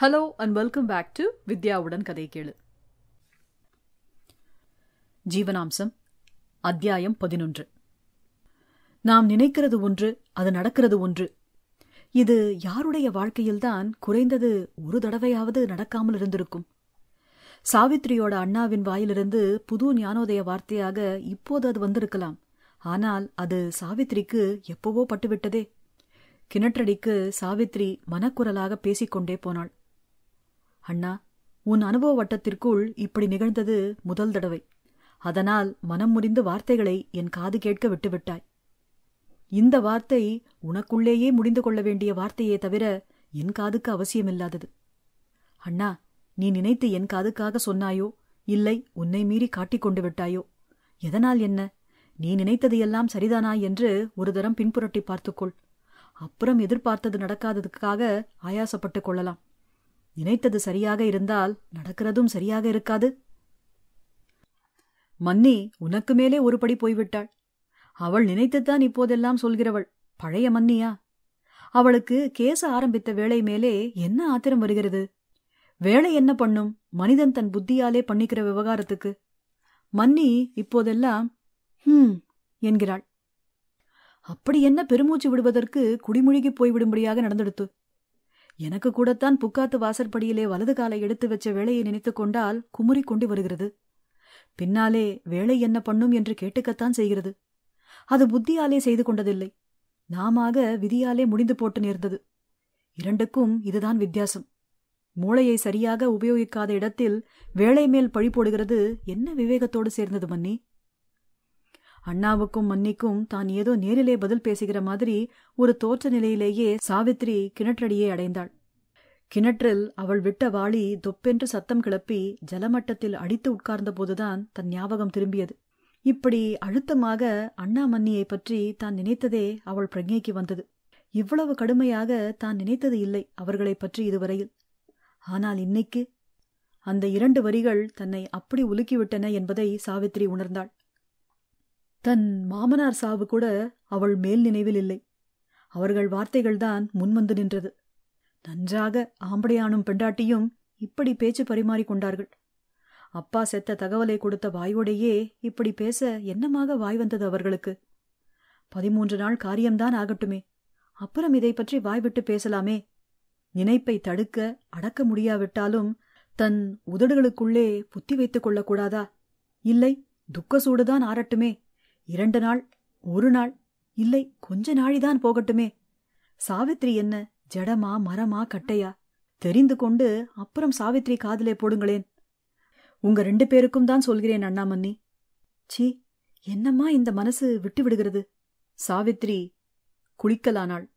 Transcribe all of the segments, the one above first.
hello and welcome back to வித்யாவுடன் கதை கேளு ஜீவனாம்சம் அத்தியாயம் பதினொன்று நாம் நினைக்கிறது ஒன்று அது நடக்கிறது ஒன்று இது யாருடைய வாழ்க்கையில்தான் குறைந்தது ஒரு தடவையாவது நடக்காமல் இருந்திருக்கும் சாவித்ரியோட அண்ணாவின் வாயிலிருந்து புது ஞானோதய வார்த்தையாக இப்போது அது வந்திருக்கலாம் ஆனால் அது சாவித்ரிக்கு எப்பவோ பட்டுவிட்டதே கிணற்றடிக்கு சாவித்ரி மனக்குரலாக பேசிக்கொண்டே போனாள் அண்ணா உன் அனுபவ வட்டத்திற்குள் இப்படி நிகழ்ந்தது முதல் தடவை அதனால் மனம் முறிந்து வார்த்தைகளை என் காது கேட்க விட்டுவிட்டாய் இந்த வார்த்தை உனக்குள்ளேயே முடிந்து கொள்ள வேண்டிய வார்த்தையே தவிர என் காதுக்கு அவசியமில்லாதது அண்ணா நீ நினைத்து என் காதுக்காக சொன்னாயோ இல்லை உன்னை மீறி காட்டிக் கொண்டு விட்டாயோ எதனால் என்ன நீ நினைத்தது எல்லாம் சரிதானா என்று ஒரு தரம் பின்புரட்டி பார்த்துக்கொள் அப்புறம் எதிர்பார்த்தது நடக்காததுக்காக ஆயாசப்பட்டுக் கொள்ளலாம் நினைத்தது சரியாக இருந்தால் நடக்கிறதும் சரியாக இருக்காது மன்னி உனக்கு மேலே ஒருபடி போய்விட்டாள் அவள் நினைத்துத்தான் இப்போதெல்லாம் சொல்கிறவள் பழைய மன்னியா அவளுக்கு கேச ஆரம்பித்த வேளை மேலே என்ன ஆத்திரம் வருகிறது வேலை என்ன பண்ணும் மனிதன் தன் புத்தியாலே பண்ணிக்கிற விவகாரத்துக்கு மன்னி இப்போதெல்லாம் ஹம் என்கிறாள் அப்படி என்ன பெருமூச்சு விடுவதற்கு குடிமுழுகி போய்விடும்படியாக நடந்தெடுத்து எனக்கு கூடத்தான் புக்காத்து வாசற்படியிலே வலது காலை எடுத்து வச்ச வேலையை நினைத்துக் கொண்டால் குமுறி கொண்டு வருகிறது பின்னாலே வேலை என்ன பண்ணும் என்று கேட்டுக்கத்தான் செய்கிறது அது புத்தியாலே செய்து கொண்டதில்லை நாமாக விதியாலே முடிந்து போட்டு நேர்ந்தது இரண்டுக்கும் இதுதான் வித்தியாசம் மூளையை சரியாக உபயோகிக்காத இடத்தில் வேலை மேல் பழி போடுகிறது என்ன விவேகத்தோடு சேர்ந்தது மன்னி அண்ணாவுக்கும் மன்னிக்கும் தான் ஏதோ நேரிலே பதில் பேசுகிற மாதிரி ஒரு தோற்ற நிலையிலேயே சாவித்ரி கிணற்றடியே அடைந்தாள் கிணற்றில் அவள் விட்ட வாளி தொப்பென்று சத்தம் கிளப்பி ஜலமட்டத்தில் அடித்து உட்கார்ந்த போதுதான் தன் ஞாபகம் திரும்பியது இப்படி அழுத்தமாக அண்ணா மன்னியை பற்றி தான் நினைத்ததே அவள் பிரஜைக்கு வந்தது இவ்வளவு கடுமையாக தான் நினைத்தது இல்லை அவர்களைப் பற்றி இதுவரையில் ஆனால் இன்னைக்கு அந்த இரண்டு வரிகள் தன்னை அப்படி உலுக்கிவிட்டன என்பதை சாவித்ரி உணர்ந்தாள் தன் மாமனார் சாவு கூட அவள் மேல் நினைவில் இல்லை அவர்கள் வார்த்தைகள்தான் முன்வந்து நின்றது நன்றாக ஆம்படையானும் பெண்டாட்டியும் இப்படி பேச்சு பரிமாறிக் கொண்டார்கள் அப்பா செத்த தகவலை கொடுத்த வாயோடையே இப்படி பேச என்னமாக வாய் வந்தது அவர்களுக்கு பதிமூன்று நாள் காரியம்தான் ஆகட்டுமே அப்புறம் இதை பற்றி வாய்விட்டு பேசலாமே நினைப்பை தடுக்க அடக்க முடியாவிட்டாலும் தன் உதடுகளுக்குள்ளே புத்தி வைத்துக் கொள்ளக்கூடாதா இல்லை துக்க சூடுதான் ஆறட்டுமே இரண்டு நாள் ஒரு நாள் இல்லை கொஞ்ச நாழிதான் போகட்டுமே சாவித்ரி என்ன ஜடமா மரமா கட்டையா தெரிந்து கொண்டு அப்புறம் சாவித்ரி காதிலே போடுங்களேன் உங்க ரெண்டு பேருக்கும் தான் சொல்கிறேன் அண்ணாமன்னி சீ என்னம்மா இந்த மனசு விட்டு விடுகிறது சாவித்ரி குளிக்கலானாள்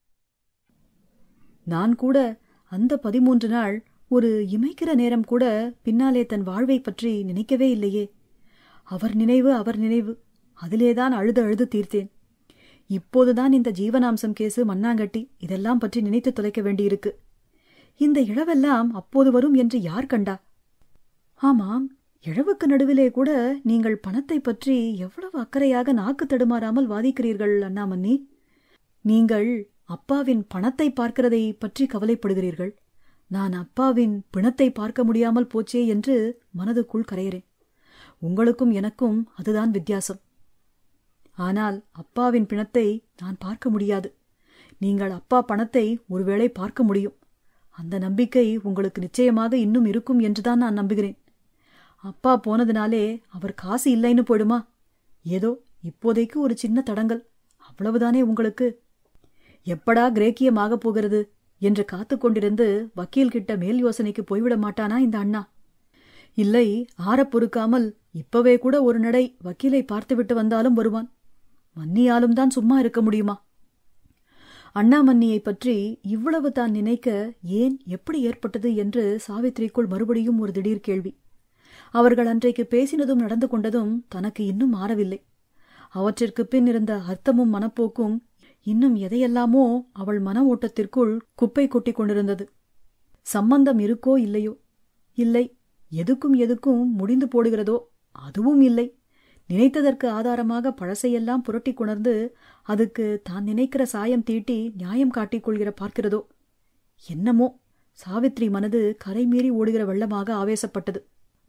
நான் கூட அந்த பதிமூன்று நாள் ஒரு இமைக்கிற நேரம் கூட பின்னாலே தன் வாழ்வை பற்றி நினைக்கவே இல்லையே அவர் நினைவு அவர் நினைவு அதிலேதான் அழுது அழுது தீர்த்தேன் இப்போதுதான் இந்த ஜீவனாம்சம் கேசு மண்ணாங்கட்டி இதெல்லாம் பற்றி நினைத்து தொலைக்க வேண்டியிருக்கு இந்த இழவெல்லாம் அப்போது வரும் என்று யார் கண்டா ஆமாம் இழவுக்கு நடுவிலே கூட நீங்கள் பணத்தை பற்றி எவ்வளவு அக்கறையாக நாக்கு தடுமாறாமல் வாதிக்கிறீர்கள் அண்ணாமன்னி நீங்கள் அப்பாவின் பணத்தை பார்க்கிறதை பற்றி கவலைப்படுகிறீர்கள் நான் அப்பாவின் பிணத்தை பார்க்க முடியாமல் போச்சே என்று மனதுக்குள் கரையிறேன் உங்களுக்கும் எனக்கும் அதுதான் வித்தியாசம் ஆனால் அப்பாவின் பிணத்தை நான் பார்க்க முடியாது நீங்கள் அப்பா பணத்தை ஒருவேளை பார்க்க முடியும் அந்த நம்பிக்கை உங்களுக்கு நிச்சயமாக இன்னும் இருக்கும் என்றுதான் நான் நம்புகிறேன் அப்பா போனதுனாலே அவர் காசு இல்லைன்னு போயிடுமா ஏதோ இப்போதைக்கு ஒரு சின்ன தடங்கல் அவ்வளவுதானே உங்களுக்கு எப்படா கிரேக்கியமாக போகிறது என்று காத்து கொண்டிருந்து வக்கீல் கிட்ட மேல் யோசனைக்கு போய்விட மாட்டானா இந்த அண்ணா இல்லை ஆறப் பொறுக்காமல் இப்பவே கூட ஒரு நடை வக்கீலை பார்த்துவிட்டு வந்தாலும் வருவான் மன்னியாலும் தான் சும்மா இருக்க முடியுமா அண்ணா மன்னியை பற்றி இவ்வளவு தான் நினைக்க ஏன் எப்படி ஏற்பட்டது என்று சாவித்ரிக்குள் மறுபடியும் ஒரு திடீர் கேள்வி அவர்கள் அன்றைக்கு பேசினதும் நடந்து கொண்டதும் தனக்கு இன்னும் மாறவில்லை அவற்றிற்கு பின் இருந்த அர்த்தமும் மனப்போக்கும் இன்னும் எதையெல்லாமோ அவள் மன ஓட்டத்திற்குள் குப்பை கொட்டி கொண்டிருந்தது சம்பந்தம் இருக்கோ இல்லையோ இல்லை எதுக்கும் எதுக்கும் முடிந்து போடுகிறதோ அதுவும் இல்லை நினைத்ததற்கு ஆதாரமாக பழசையெல்லாம் புரட்டி கொணர்ந்து அதுக்கு தான் நினைக்கிற சாயம் தீட்டி நியாயம் காட்டிக் கொள்கிற பார்க்கிறதோ என்னமோ சாவித்ரி மனது கரைமீறி ஓடுகிற வெள்ளமாக ஆவேசப்பட்டது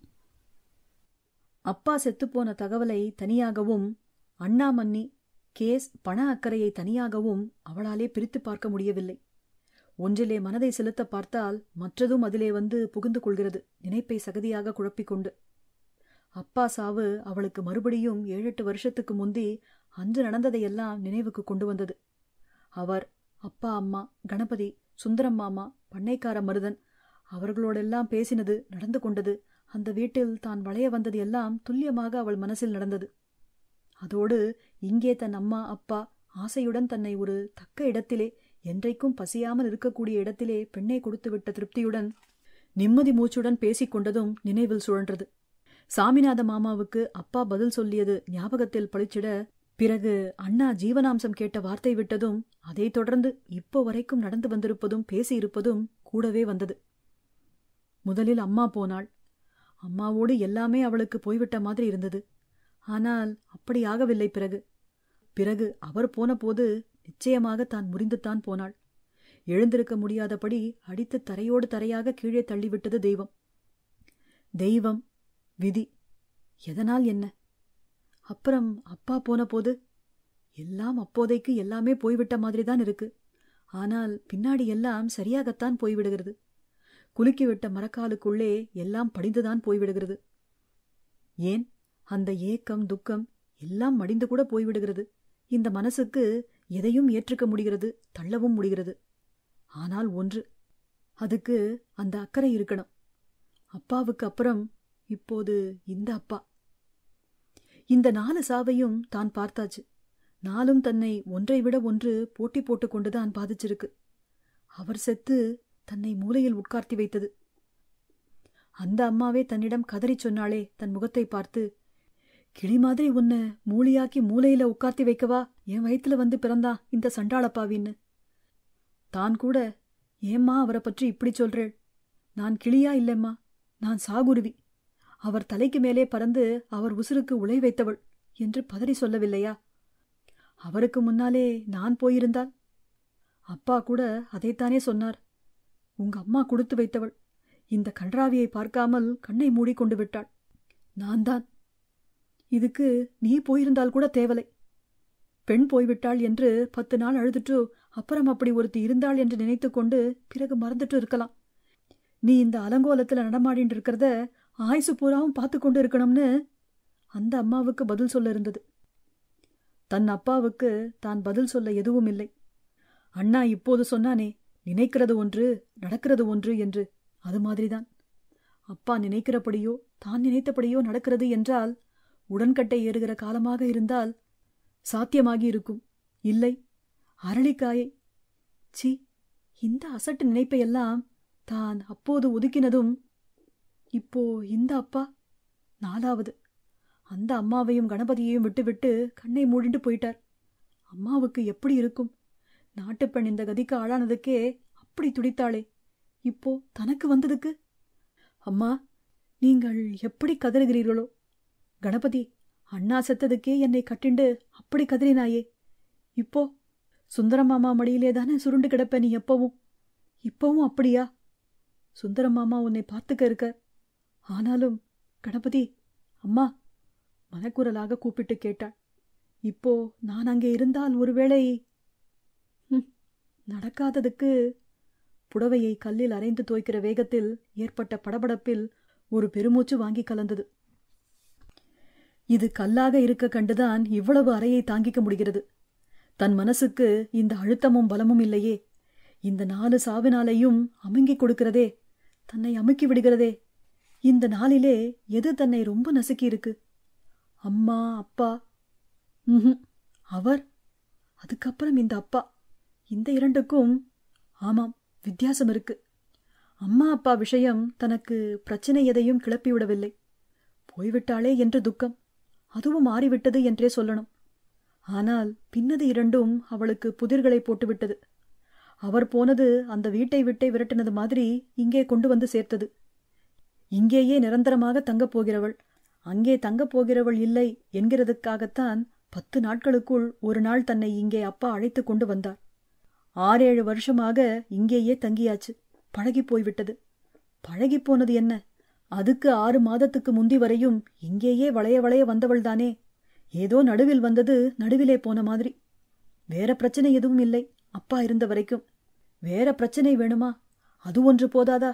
அப்பா செத்துப்போன தகவலை தனியாகவும் அண்ணாமன்னி கேஸ் பண அக்கறையை தனியாகவும் அவளாலே பிரித்து பார்க்க முடியவில்லை ஒன்றிலே மனதை செலுத்த பார்த்தால் மற்றதும் அதிலே வந்து புகுந்து கொள்கிறது நினைப்பை சகதியாக குழப்பிக்கொண்டு அப்பா சாவு அவளுக்கு மறுபடியும் ஏழெட்டு வருஷத்துக்கு முந்தி அன்று நடந்ததையெல்லாம் நினைவுக்கு கொண்டு வந்தது அவர் அப்பா அம்மா கணபதி சுந்தரம் மாமா பண்ணைக்கார மருதன் அவர்களோடெல்லாம் பேசினது நடந்து கொண்டது அந்த வீட்டில் தான் வளைய வந்தது எல்லாம் துல்லியமாக அவள் மனசில் நடந்தது அதோடு இங்கே தன் அம்மா அப்பா ஆசையுடன் தன்னை ஒரு தக்க இடத்திலே என்றைக்கும் பசியாமல் இருக்கக்கூடிய இடத்திலே பெண்ணை கொடுத்துவிட்ட திருப்தியுடன் நிம்மதி மூச்சுடன் பேசிக் கொண்டதும் நினைவில் சுழன்றது சாமிநாத மாமாவுக்கு அப்பா பதில் சொல்லியது ஞாபகத்தில் பளிச்சிட பிறகு அண்ணா ஜீவனாம்சம் கேட்ட வார்த்தை விட்டதும் அதைத் தொடர்ந்து இப்போ வரைக்கும் நடந்து வந்திருப்பதும் பேசியிருப்பதும் கூடவே வந்தது முதலில் அம்மா போனாள் அம்மாவோடு எல்லாமே அவளுக்கு போய்விட்ட மாதிரி இருந்தது ஆனால் அப்படி ஆகவில்லை பிறகு பிறகு அவர் போன போது நிச்சயமாக தான் முறிந்துத்தான் போனாள் எழுந்திருக்க முடியாதபடி அடித்து தரையோடு தரையாக கீழே தள்ளிவிட்டது தெய்வம் தெய்வம் விதி எதனால் என்ன அப்புறம் அப்பா போன போது எல்லாம் அப்போதைக்கு எல்லாமே போய்விட்ட மாதிரி தான் இருக்கு ஆனால் பின்னாடி எல்லாம் சரியாகத்தான் போய்விடுகிறது குலுக்கிவிட்ட மரக்காலுக்குள்ளே எல்லாம் படிந்துதான் போய்விடுகிறது ஏன் அந்த ஏக்கம் துக்கம் எல்லாம் மடிந்து கூட போய்விடுகிறது இந்த மனசுக்கு எதையும் ஏற்றுக்க முடிகிறது தள்ளவும் முடிகிறது ஆனால் ஒன்று அதுக்கு அந்த அக்கறை இருக்கணும் அப்பாவுக்கு அப்புறம் இப்போது இந்த அப்பா இந்த நாலு சாவையும் தான் பார்த்தாச்சு நாளும் தன்னை ஒன்றை விட ஒன்று போட்டி போட்டுக் கொண்டுதான் பாதிச்சிருக்கு அவர் செத்து தன்னை மூலையில் உட்கார்த்தி வைத்தது அந்த அம்மாவே தன்னிடம் கதறி சொன்னாளே தன் முகத்தை பார்த்து கிளி மாதிரி உன்னை மூலியாக்கி மூலையில உட்கார்த்தி வைக்கவா என் வயித்துல வந்து பிறந்தா இந்த சண்டாளப்பாவின்னு தான் கூட ஏம்மா அவரை பற்றி இப்படி சொல்றேள் நான் கிளியா இல்லைம்மா நான் சாகுருவி அவர் தலைக்கு மேலே பறந்து அவர் உசுருக்கு உலை வைத்தவள் என்று பதறி சொல்லவில்லையா அவருக்கு முன்னாலே நான் போயிருந்தால் அப்பா கூட அதைத்தானே சொன்னார் உங்க அம்மா கொடுத்து வைத்தவள் இந்த கன்றாவியை பார்க்காமல் கண்ணை மூடிக்கொண்டு விட்டாள் நான் தான் இதுக்கு நீ போயிருந்தால் கூட தேவலை பெண் போய்விட்டாள் என்று பத்து நாள் அழுதுட்டு அப்புறம் அப்படி ஒருத்தி இருந்தாள் என்று நினைத்துக்கொண்டு பிறகு மறந்துட்டு இருக்கலாம் நீ இந்த அலங்கோலத்துல நடமாடின்னு இருக்கிறத ஆயுசு பூராவும் பார்த்து கொண்டு இருக்கணும்னு அந்த அம்மாவுக்கு பதில் சொல்ல இருந்தது தன் அப்பாவுக்கு தான் பதில் சொல்ல எதுவும் இல்லை அண்ணா இப்போது சொன்னானே நினைக்கிறது ஒன்று நடக்கிறது ஒன்று என்று அது மாதிரிதான் அப்பா நினைக்கிறபடியோ தான் நினைத்தபடியோ நடக்கிறது என்றால் உடன்கட்டை ஏறுகிற காலமாக இருந்தால் சாத்தியமாகி இருக்கும் இல்லை அரளிக்காயை சி இந்த அசட்டு நினைப்பையெல்லாம் தான் அப்போது ஒதுக்கினதும் இப்போ இந்த அப்பா நாலாவது அந்த அம்மாவையும் கணபதியையும் விட்டுவிட்டு கண்ணை மூடிட்டு போயிட்டார் அம்மாவுக்கு எப்படி இருக்கும் நாட்டுப்பெண் இந்த கதிக்கு ஆளானதுக்கே அப்படி துடித்தாளே இப்போ தனக்கு வந்ததுக்கு அம்மா நீங்கள் எப்படி கதறுகிறீர்களோ கணபதி அண்ணா செத்ததுக்கே என்னை கட்டிண்டு அப்படி கதறினாயே இப்போ சுந்தரமாமா மடியிலே தானே சுருண்டு கிடப்ப நீ எப்பவும் இப்பவும் அப்படியா சுந்தரமாமா உன்னை பார்த்துக்க இருக்க ஆனாலும் கணபதி அம்மா மனக்குரலாக கூப்பிட்டு கேட்டாள் இப்போ நான் அங்கே இருந்தால் ஒருவேளை ஹம், நடக்காததுக்கு புடவையை கல்லில் அரைந்து தோய்க்கிற வேகத்தில் ஏற்பட்ட படபடப்பில் ஒரு பெருமூச்சு வாங்கி கலந்தது இது கல்லாக இருக்க கண்டுதான் இவ்வளவு அறையை தாங்கிக்க முடிகிறது தன் மனசுக்கு இந்த அழுத்தமும் பலமும் இல்லையே இந்த நாலு சாவினாலையும் அமுங்கிக் கொடுக்கிறதே தன்னை அமுக்கி விடுகிறதே இந்த நாளிலே எது தன்னை ரொம்ப நசுக்கி இருக்கு அம்மா அப்பா ம்ஹும் அவர் அதுக்கப்புறம் இந்த அப்பா இந்த இரண்டுக்கும் ஆமாம் வித்தியாசம் இருக்கு அம்மா அப்பா விஷயம் தனக்கு பிரச்சனை எதையும் கிளப்பிவிடவில்லை போய்விட்டாளே என்று துக்கம் அதுவும் மாறிவிட்டது என்றே சொல்லணும் ஆனால் பின்னது இரண்டும் அவளுக்கு புதிர்களை போட்டுவிட்டது அவர் போனது அந்த வீட்டை விட்டே விரட்டினது மாதிரி இங்கே கொண்டு வந்து சேர்த்தது இங்கேயே நிரந்தரமாக தங்கப் போகிறவள் அங்கே தங்கப் போகிறவள் இல்லை என்கிறதுக்காகத்தான் பத்து நாட்களுக்குள் ஒரு நாள் தன்னை இங்கே அப்பா அழைத்து கொண்டு வந்தார் ஆறேழு வருஷமாக இங்கேயே தங்கியாச்சு பழகிப் போய்விட்டது பழகிப் போனது என்ன அதுக்கு ஆறு மாதத்துக்கு முந்தி வரையும் இங்கேயே வளைய வளைய வந்தவள்தானே ஏதோ நடுவில் வந்தது நடுவிலே போன மாதிரி வேற பிரச்சனை எதுவும் இல்லை அப்பா இருந்த வரைக்கும் வேற பிரச்சனை வேணுமா அது ஒன்று போதாதா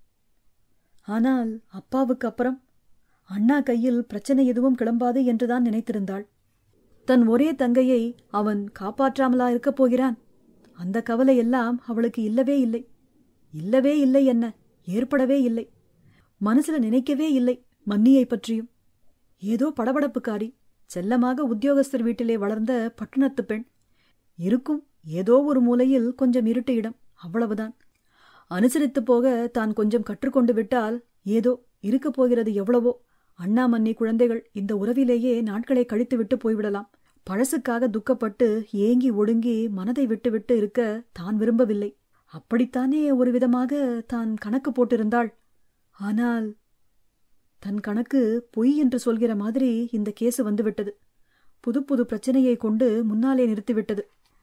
ஆனால் அப்பாவுக்கு அப்புறம் அண்ணா கையில் பிரச்சனை எதுவும் கிளம்பாது என்றுதான் நினைத்திருந்தாள் தன் ஒரே தங்கையை அவன் காப்பாற்றாமலா இருக்கப் போகிறான் அந்த கவலை எல்லாம் அவளுக்கு இல்லவே இல்லை இல்லவே இல்லை என்ன ஏற்படவே இல்லை மனசுல நினைக்கவே இல்லை மன்னியை பற்றியும் ஏதோ படபடப்புக்காரி செல்லமாக உத்தியோகஸ்தர் வீட்டிலே வளர்ந்த பட்டணத்து பெண் இருக்கும் ஏதோ ஒரு மூலையில் கொஞ்சம் இருட்டு இடம் அவ்வளவுதான் அனுசரித்து போக தான் கொஞ்சம் கற்றுக்கொண்டு விட்டால் ஏதோ இருக்கப் போகிறது எவ்வளவோ அண்ணா மன்னி குழந்தைகள் இந்த உறவிலேயே நாட்களை கழித்து விட்டு போய்விடலாம் பழசுக்காக துக்கப்பட்டு ஏங்கி ஒடுங்கி மனதை விட்டுவிட்டு இருக்க தான் விரும்பவில்லை அப்படித்தானே ஒரு விதமாக தான் கணக்கு போட்டிருந்தாள் ஆனால் தன் கணக்கு பொய் என்று சொல்கிற மாதிரி இந்த கேசு வந்துவிட்டது புது புது பிரச்சனையை கொண்டு முன்னாலே நிறுத்திவிட்டது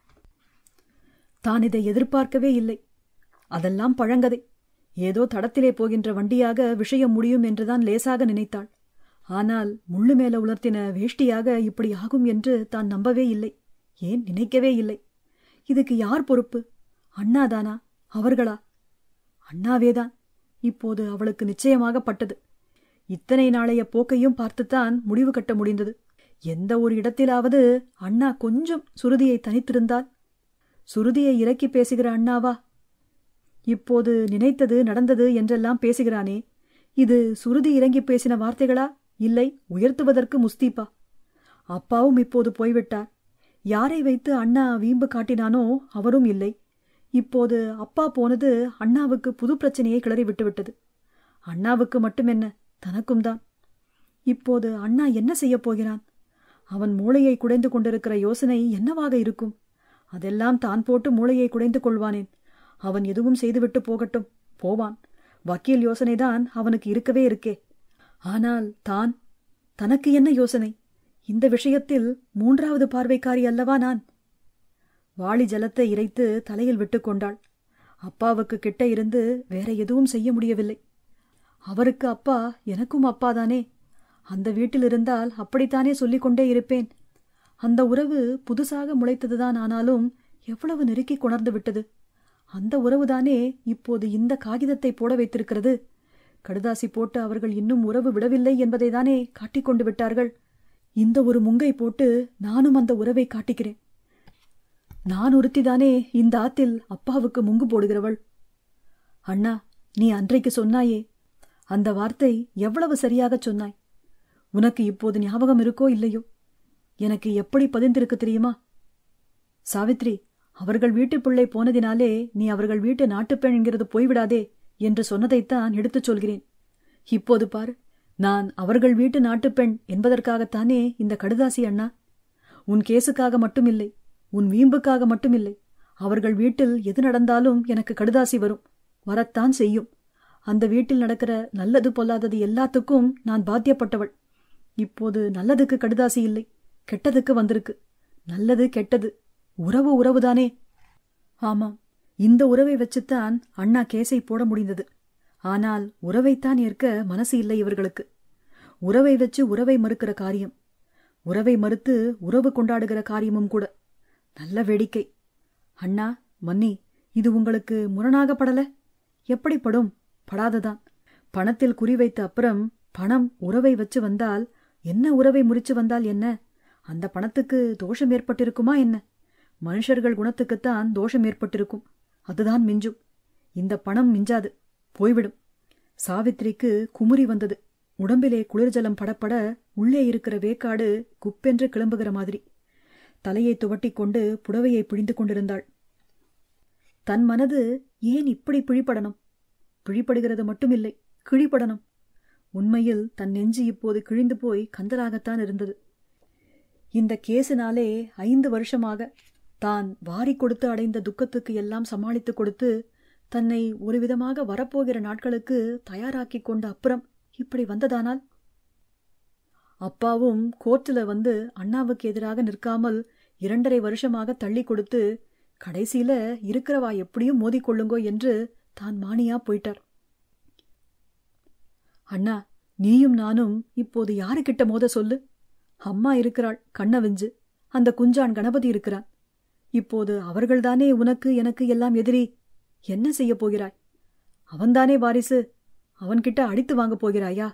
தான் இதை எதிர்பார்க்கவே இல்லை அதெல்லாம் பழங்கதை ஏதோ தடத்திலே போகின்ற வண்டியாக விஷயம் முடியும் என்றுதான் லேசாக நினைத்தாள் ஆனால் முள்ளு மேல உலர்த்தின வேஷ்டியாக இப்படி ஆகும் என்று தான் நம்பவே இல்லை ஏன் நினைக்கவே இல்லை இதுக்கு யார் பொறுப்பு அண்ணாதானா அவர்களா அண்ணாவேதான் இப்போது அவளுக்கு நிச்சயமாகப்பட்டது இத்தனை நாளைய போக்கையும் பார்த்துத்தான் முடிவு கட்ட முடிந்தது எந்த ஒரு இடத்திலாவது அண்ணா கொஞ்சம் சுருதியை தனித்திருந்தால் சுருதியை இறக்கி பேசுகிற அண்ணாவா இப்போது நினைத்தது நடந்தது என்றெல்லாம் பேசுகிறானே இது சுருதி இறங்கி பேசின வார்த்தைகளா இல்லை உயர்த்துவதற்கு முஸ்தீப்பா அப்பாவும் இப்போது போய்விட்டார் யாரை வைத்து அண்ணா வீம்பு காட்டினானோ அவரும் இல்லை இப்போது அப்பா போனது அண்ணாவுக்கு புது பிரச்சனையை கிளறி விட்டுவிட்டது அண்ணாவுக்கு மட்டுமென்ன தனக்கும் தான் இப்போது அண்ணா என்ன செய்யப் போகிறான் அவன் மூளையை குடைந்து கொண்டிருக்கிற யோசனை என்னவாக இருக்கும் அதெல்லாம் தான் போட்டு மூளையை குடைந்து கொள்வானேன் அவன் எதுவும் செய்துவிட்டு போகட்டும் போவான் வக்கீல் யோசனைதான் அவனுக்கு இருக்கவே இருக்கே ஆனால் தான் தனக்கு என்ன யோசனை இந்த விஷயத்தில் மூன்றாவது பார்வைக்காரி அல்லவா நான் வாளி ஜலத்தை இறைத்து தலையில் விட்டுக்கொண்டாள் அப்பாவுக்கு கிட்ட இருந்து வேற எதுவும் செய்ய முடியவில்லை அவருக்கு அப்பா எனக்கும் அப்பாதானே அந்த வீட்டில் இருந்தால் அப்படித்தானே சொல்லிக் கொண்டே இருப்பேன் அந்த உறவு புதுசாக முளைத்ததுதான் ஆனாலும் எவ்வளவு நெருக்கி கொணர்ந்து விட்டது அந்த உறவுதானே இப்போது இந்த காகிதத்தை போட வைத்திருக்கிறது கடுதாசி போட்டு அவர்கள் இன்னும் உறவு விடவில்லை என்பதை தானே காட்டிக்கொண்டு விட்டார்கள் இந்த ஒரு முங்கை போட்டு நானும் அந்த உறவை காட்டிக்கிறேன் நான் ஒருத்திதானே இந்த ஆத்தில் அப்பாவுக்கு முங்கு போடுகிறவள் அண்ணா நீ அன்றைக்கு சொன்னாயே அந்த வார்த்தை எவ்வளவு சரியாகச் சொன்னாய் உனக்கு இப்போது ஞாபகம் இருக்கோ இல்லையோ எனக்கு எப்படி பதிந்திருக்கு தெரியுமா சாவித்ரி அவர்கள் வீட்டு பிள்ளை போனதினாலே நீ அவர்கள் வீட்டு நாட்டுப்பெண் என்கிறது போய்விடாதே என்று சொன்னதைத்தான் எடுத்துச் சொல்கிறேன் இப்போது பார் நான் அவர்கள் வீட்டு நாட்டுப்பெண் என்பதற்காகத்தானே இந்த கடுதாசி அண்ணா உன் கேசுக்காக மட்டுமில்லை உன் வீம்புக்காக மட்டுமில்லை அவர்கள் வீட்டில் எது நடந்தாலும் எனக்கு கடுதாசி வரும் வரத்தான் செய்யும் அந்த வீட்டில் நடக்கிற நல்லது பொல்லாதது எல்லாத்துக்கும் நான் பாத்தியப்பட்டவள் இப்போது நல்லதுக்கு கடுதாசி இல்லை கெட்டதுக்கு வந்திருக்கு நல்லது கெட்டது உறவு உறவுதானே ஆமாம் இந்த உறவை வச்சுத்தான் அண்ணா கேஸை போட முடிந்தது ஆனால் உறவைத்தான் ஏற்க மனசு இல்லை இவர்களுக்கு உறவை வச்சு உறவை மறுக்கிற காரியம் உறவை மறுத்து உறவு கொண்டாடுகிற காரியமும் கூட நல்ல வேடிக்கை அண்ணா மன்னி இது உங்களுக்கு முரணாகப்படல எப்படி படும் படாததான் பணத்தில் குறிவைத்த அப்புறம் பணம் உறவை வச்சு வந்தால் என்ன உறவை முறிச்சு வந்தால் என்ன அந்த பணத்துக்கு தோஷம் ஏற்பட்டிருக்குமா என்ன மனுஷர்கள் குணத்துக்குத்தான் தோஷம் ஏற்பட்டிருக்கும் அதுதான் மிஞ்சும் இந்த பணம் மிஞ்சாது போய்விடும் சாவித்திரிக்கு குமுறி வந்தது உடம்பிலே குளிர்ஜலம் படப்பட உள்ளே இருக்கிற வேக்காடு குப்பென்று கிளம்புகிற மாதிரி தலையை துவட்டிக் கொண்டு புடவையை பிழிந்து கொண்டிருந்தாள் தன் மனது ஏன் இப்படி பிழிப்படணும் பிழிப்படுகிறது மட்டுமில்லை கிழிப்படணும் உண்மையில் தன் நெஞ்சு இப்போது கிழிந்து போய் கந்தலாகத்தான் இருந்தது இந்த கேசினாலே ஐந்து வருஷமாக தான் வாரி கொடுத்து அடைந்த துக்கத்துக்கு எல்லாம் சமாளித்து கொடுத்து தன்னை ஒரு விதமாக வரப்போகிற நாட்களுக்கு தயாராக்கிக் கொண்ட அப்புறம் இப்படி வந்ததானால் அப்பாவும் கோர்ட்டில் வந்து அண்ணாவுக்கு எதிராக நிற்காமல் இரண்டரை வருஷமாக தள்ளி கொடுத்து கடைசியில இருக்கிறவா எப்படியும் மோதிக்கொள்ளுங்கோ என்று தான் மானியா போயிட்டார் அண்ணா நீயும் நானும் இப்போது யாருக்கிட்ட மோத சொல்லு அம்மா இருக்கிறாள் கண்ண வெஞ்சு அந்த குஞ்சான் கணபதி இருக்கிறான் இப்போது அவர்கள்தானே உனக்கு எனக்கு எல்லாம் எதிரி என்ன செய்யப் போகிறாய் அவன்தானே வாரிசு அவன்கிட்ட அடித்து வாங்கப் போகிறாயா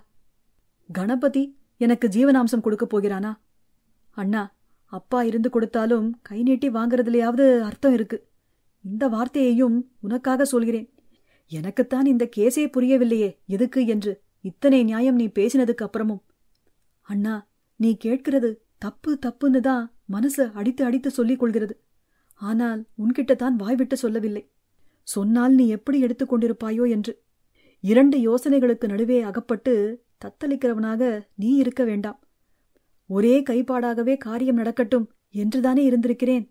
கணபதி எனக்கு ஜீவனாம்சம் கொடுக்கப் போகிறானா அண்ணா அப்பா இருந்து கொடுத்தாலும் கை நீட்டி வாங்கறதுலயாவது அர்த்தம் இருக்கு இந்த வார்த்தையையும் உனக்காக சொல்கிறேன் எனக்குத்தான் இந்த கேஸே புரியவில்லையே எதுக்கு என்று இத்தனை நியாயம் நீ பேசினதுக்கு அப்புறமும் அண்ணா நீ கேட்கிறது தப்பு தப்புன்னு தான் மனசு அடித்து அடித்து சொல்லிக் கொள்கிறது ஆனால் உன்கிட்ட தான் வாய்விட்டு சொல்லவில்லை சொன்னால் நீ எப்படி எடுத்துக்கொண்டிருப்பாயோ என்று இரண்டு யோசனைகளுக்கு நடுவே அகப்பட்டு தத்தளிக்கிறவனாக நீ இருக்க வேண்டாம் ஒரே கைப்பாடாகவே காரியம் நடக்கட்டும் என்றுதானே இருந்திருக்கிறேன்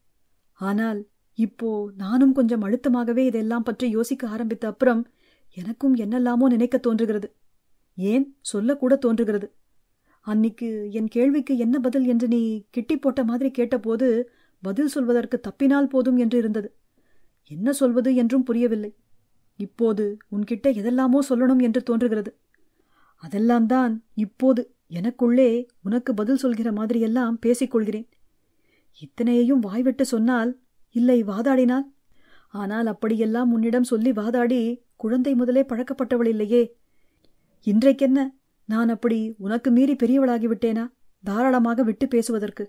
ஆனால் இப்போ நானும் கொஞ்சம் அழுத்தமாகவே இதெல்லாம் பற்றி யோசிக்க ஆரம்பித்த அப்புறம் எனக்கும் என்னெல்லாமோ நினைக்க தோன்றுகிறது ஏன் சொல்லக்கூட தோன்றுகிறது அன்னிக்கு என் கேள்விக்கு என்ன பதில் என்று நீ கிட்டி போட்ட மாதிரி கேட்டபோது பதில் சொல்வதற்கு தப்பினால் போதும் என்று இருந்தது என்ன சொல்வது என்றும் புரியவில்லை இப்போது உன்கிட்ட எதெல்லாமோ சொல்லணும் என்று தோன்றுகிறது அதெல்லாம் தான் இப்போது எனக்குள்ளே உனக்கு பதில் சொல்கிற மாதிரியெல்லாம் பேசிக்கொள்கிறேன் இத்தனையையும் வாய்விட்டு சொன்னால் இல்லை வாதாடினால் ஆனால் அப்படியெல்லாம் உன்னிடம் சொல்லி வாதாடி குழந்தை முதலே பழக்கப்பட்டவள் இல்லையே இன்றைக்கென்ன நான் அப்படி உனக்கு மீறி பெரியவளாகிவிட்டேனா தாராளமாக விட்டு பேசுவதற்கு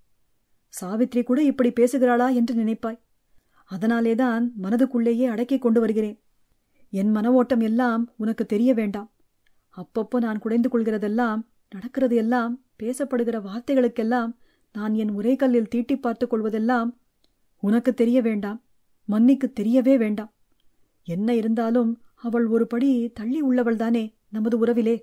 சாவித்ரி கூட இப்படி பேசுகிறாளா என்று நினைப்பாய் அதனாலேதான் மனதுக்குள்ளேயே அடக்கிக் கொண்டு வருகிறேன் என் மன ஓட்டம் எல்லாம் உனக்கு தெரிய வேண்டாம் அப்பப்போ நான் குடைந்து கொள்கிறதெல்லாம் நடக்கிறது எல்லாம் பேசப்படுகிற வார்த்தைகளுக்கெல்லாம் நான் என் உரைக்கல்லில் தீட்டி பார்த்துக் கொள்வதெல்லாம் உனக்கு தெரிய வேண்டாம் மன்னிக்கு தெரியவே வேண்டாம் என்ன இருந்தாலும் அவள் ஒரு படி தள்ளி உள்ளவள்தானே நமது உறவிலே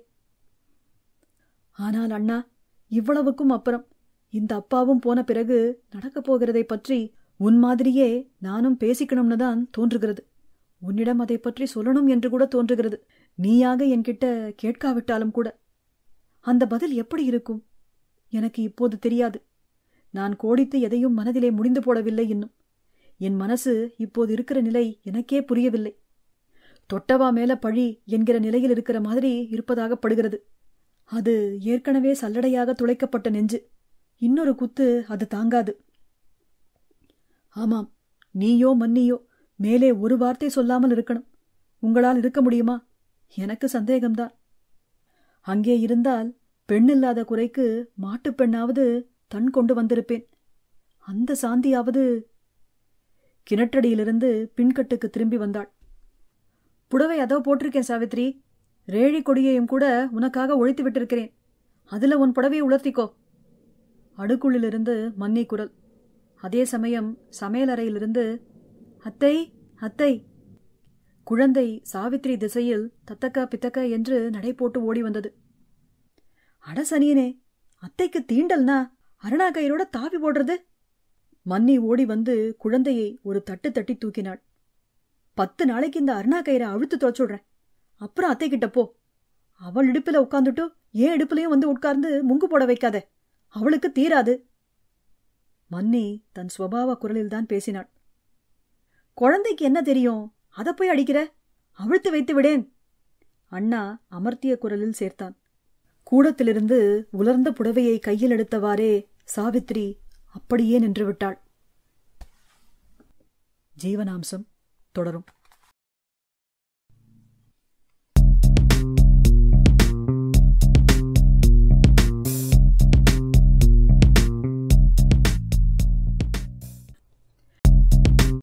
ஆனால் அண்ணா இவ்வளவுக்கும் அப்புறம் இந்த அப்பாவும் போன பிறகு நடக்கப் போகிறதை பற்றி உன் மாதிரியே நானும் பேசிக்கணும்னு தான் தோன்றுகிறது உன்னிடம் அதை பற்றி சொல்லணும் என்று கூட தோன்றுகிறது நீயாக என்கிட்ட கேட்காவிட்டாலும் கூட அந்த பதில் எப்படி இருக்கும் எனக்கு இப்போது தெரியாது நான் கோடித்து எதையும் மனதிலே முடிந்து போடவில்லை இன்னும் என் மனசு இப்போது இருக்கிற நிலை எனக்கே புரியவில்லை தொட்டவா மேல பழி என்கிற நிலையில் இருக்கிற மாதிரி இருப்பதாக படுகிறது அது ஏற்கனவே சல்லடையாக துளைக்கப்பட்ட நெஞ்சு இன்னொரு குத்து அது தாங்காது ஆமாம் நீயோ மன்னியோ மேலே ஒரு வார்த்தை சொல்லாமல் இருக்கணும் உங்களால் இருக்க முடியுமா எனக்கு சந்தேகம்தான் அங்கே இருந்தால் பெண்ணில்லாத குறைக்கு மாட்டுப் பெண்ணாவது தன் கொண்டு வந்திருப்பேன் அந்த சாந்தியாவது கிணற்றடியிலிருந்து பின்கட்டுக்கு திரும்பி வந்தாள் புடவை அதோ போட்டிருக்கேன் சாவித்ரி ரேழி கொடியையும் கூட உனக்காக ஒழித்து விட்டிருக்கிறேன் அதுல உன் புடவையை உலர்த்திக்கோ அடுக்குள்ளிலிருந்து மன்னி குரல் அதே சமயம் சமையலறையிலிருந்து அத்தை அத்தை குழந்தை சாவித்ரி திசையில் தத்தக்கா பித்தக்க என்று நடை போட்டு ஓடி வந்தது அட சனியனே அத்தைக்கு தீண்டல்னா அருணா கயிறோட தாவி போடுறது மன்னி ஓடி வந்து குழந்தையை ஒரு தட்டு தட்டி தூக்கினாள் பத்து நாளைக்கு இந்த அருணா கயிறை அழுத்து துவச்சுடுறேன் அப்புறம் அத்தை கிட்ட போ அவள் இடுப்புல உட்காந்துட்டு ஏன் இடுப்புலயும் வந்து உட்கார்ந்து முங்கு போட வைக்காத அவளுக்கு தீராது மன்னி தன் சுவாவ குரலில்தான் பேசினாள் குழந்தைக்கு என்ன தெரியும் அதை போய் அடிக்கிற அவிழ்த்து வைத்து விடேன் அண்ணா அமர்த்திய குரலில் சேர்த்தான் கூடத்திலிருந்து உலர்ந்த புடவையை கையில் எடுத்தவாறே சாவித்ரி அப்படியே நின்றுவிட்டாள் ஜீவனாம்சம் தொடரும்